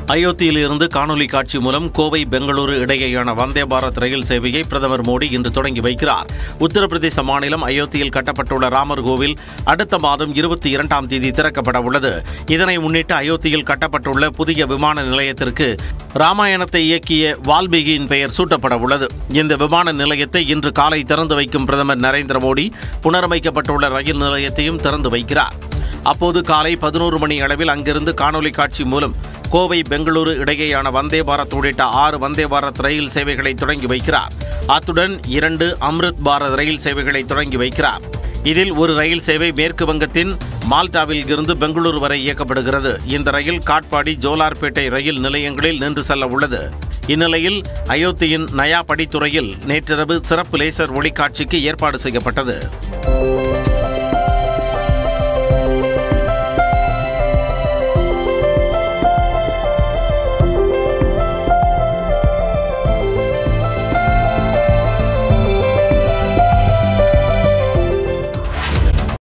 அயோத்தியில் இருந்து காணொலி காட்சி மூலம் கோவை பெங்களூரு இடையேயான வந்தே பாரத் ரயில் சேவையை பிரதமர் மோடி இன்று தொடங்கி வைக்கிறார் உத்தரப்பிரதேச மாநிலம் அயோத்தியில் கட்டப்பட்டுள்ள ராமர் கோவில் அடுத்த மாதம் இருபத்தி இரண்டாம் தேதி திறக்கப்பட உள்ளது இதனை முன்னிட்டு அயோத்தியில் கட்டப்பட்டுள்ள புதிய விமான நிலையத்திற்கு ராமாயணத்தை இயக்கிய வால்மீகியின் பெயர் சூட்டப்பட உள்ளது இந்த விமான நிலையத்தை இன்று காலை திறந்து வைக்கும் பிரதமர் நரேந்திர மோடி புனரமைக்கப்பட்டுள்ள ரயில் நிலையத்தையும் திறந்து வைக்கிறார் அப்போது காலை பதினோரு மணி அளவில் அங்கிருந்து காணொலி காட்சி மூலம் கோவை பெங்களூரு இடையேயான வந்தே பாரத் உள்ளிட்ட ஆறு வந்தே பாரத் ரயில் சேவைகளை தொடங்கி வைக்கிறார் அத்துடன் இரண்டு அம்ரித் பாரத் ரயில் சேவைகளை தொடங்கி வைக்கிறார் இதில் ஒரு ரயில் சேவை மேற்கு வங்கத்தின் மால்டாவில் இருந்து பெங்களூரு வரை இயக்கப்படுகிறது இந்த ரயில் காட்பாடி ஜோலார்பேட்டை ரயில் நிலையங்களில் நின்று செல்ல உள்ளது இந்நிலையில் அயோத்தியின் நயா படித்துறையில் நேற்றிரவு சிறப்பு லேசர் ஒளிக்காட்சிக்கு ஏற்பாடு செய்யப்பட்டது